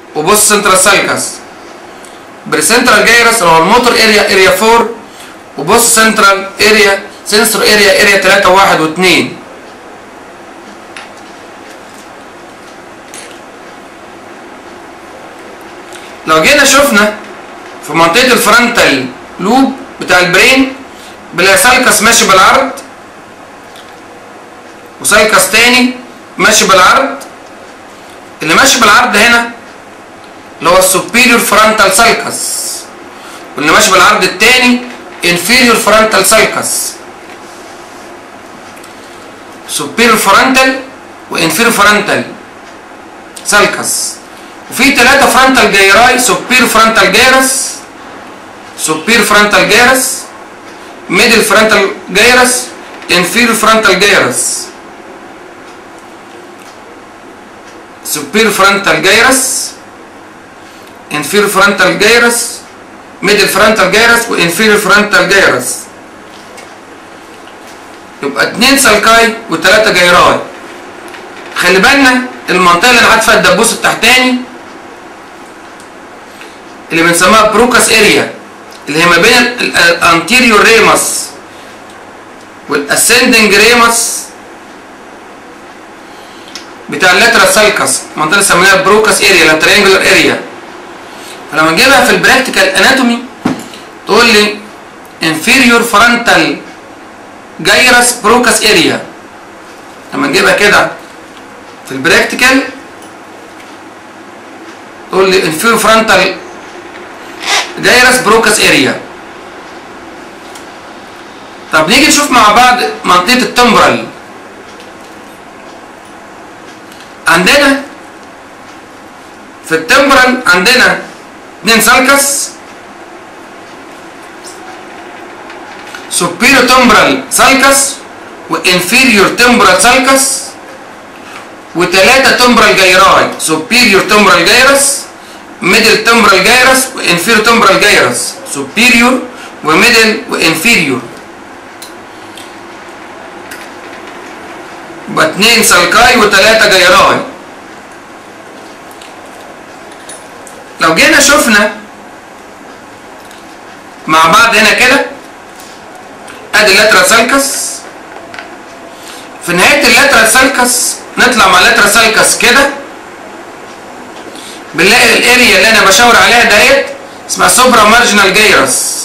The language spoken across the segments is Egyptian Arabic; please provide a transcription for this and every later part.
وبوست سنترال سالكس بريسنترال جايرس اللي هو الموتور اريا اريا 4 وبوست سنترال اريا سنسور اريا اريا 3 1 و2 لو جينا شفنا في منطقة الفرونتال لوب بتاع البرين بنلاقي سالكس ماشي بالعرض وسالكس تاني ماشي بالعرض اللي ماشي بالعرض هنا اللي هو السوبيريور فرونتال سالكس واللي ماشي بالعرض التاني inferior فرونتال سالكس superior فرونتال وانفيريور فرونتال سالكس وفي ثلاثة فرونتال جايراي superior فرونتال جايرس superior فرونتال جايرس middle فرونتال جايرس inferior فرونتال جايرس superior فرونتال جايرس inferior فرونتال جايرس middle فرونتال جايرس وانفيريور فرونتال جايرس يبقى اتنين سالكاي وتلاتة جايراي خلي بالنا المنطقة اللي قاعد فيها الدبوس التحتاني اللي بنسميها بروكاس اريا اللي هي ما بين الانتيريور ريمس والاسندنج ريمس بتاع اللاترال سالكس المنطقة اللي سميناها بروكاس اريا لا ترينجلر اريا فلما نجيبها في البراكتيكال اناتومي تقول لي inferior frontal gyrus بروكاس اريا لما نجيبها كده في البراكتيكال تقول لي inferior frontal gyrus بروكاس اريا طب نيجي نشوف مع بعض منطقة التمبرال عندنا في التمبرال عندنا اتنين سالكس superior temporal سالكس وانفيريور temporal سالكس وتلاتة temporal جيراي superior temporal جيرس middle temporal جيرس وانفيريور temporal جيرس superior وميدل وانفيريور يبقى اتنين سالكاي وتلاتة جيراي لو جينا شفنا مع بعض هنا كده ادي اللاترال سالكس في نهايه اللاترال سالكس نطلع مع اللاترال سالكس كده بنلاقي الاريا اللي انا بشاور عليها ديت اسمها سوبرا مارجنال جيرس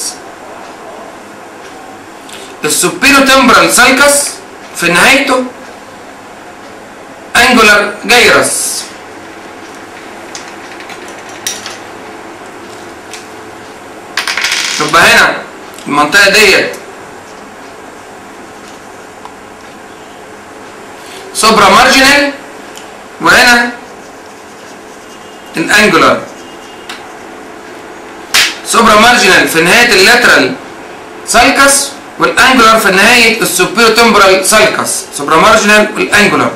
السوبيرو تمبرال سالكس في نهايته انجولار جيرس يبقى هنا المنطقة ديت سوبرا مارجنال وهنا الانجولار سوبرا مارجنال في نهاية اللاترال سالكس والانجولار في نهاية السوبيرو تمبرال سالكس سوبرا مارجنال والانجولار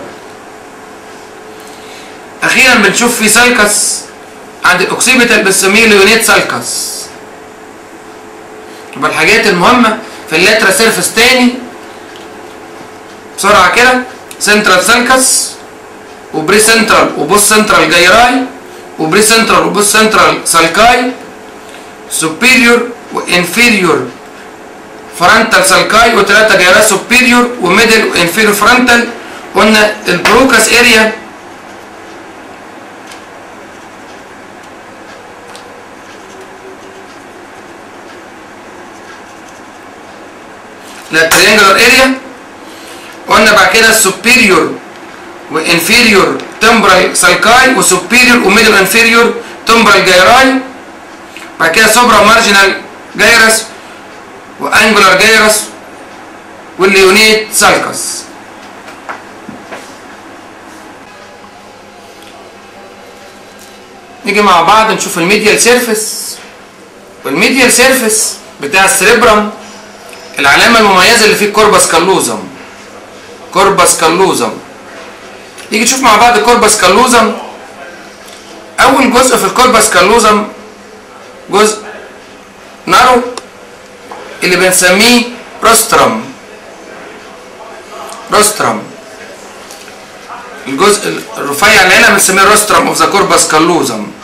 اخيرا بنشوف في سالكس عند الاوكسيبيتال بنسميه ليونيت سالكس يبقى الحاجات المهمة في اللاترا سيرفس تاني بسرعة كده سنترال سالكس وبري سنترال وبوست سنترال جايراي وبري سنترال وبوست سنترال سالكاي سوبيريور وانفيريور فرونتال سالكاي وثلاثة جايراي سوبيريور وميدل وانفيريور فرونتال قلنا البروكاس اريا لا triangular area قلنا بعد كده superior وانفيريور temporal sulci وسوبيريور وميدل انفيريور temporal gyri بعد كده سوبرا مارجنال جايرس وانجولار جايرس والليونيت سالكس نيجي مع بعض نشوف الميديال سيرفيس والميديال سيرفيس بتاع السريبرم العلامة المميزة اللي فيه كوربس كالوزم كوربس كالوزم نيجي نشوف مع بعض كوربس كالوزم أول جزء في الكوربس كالوزم جزء نارو اللي بنسميه روسترم روسترم الجزء الرفيع اللي هنا بنسميه روسترم اوف ذا كوربس كالوزم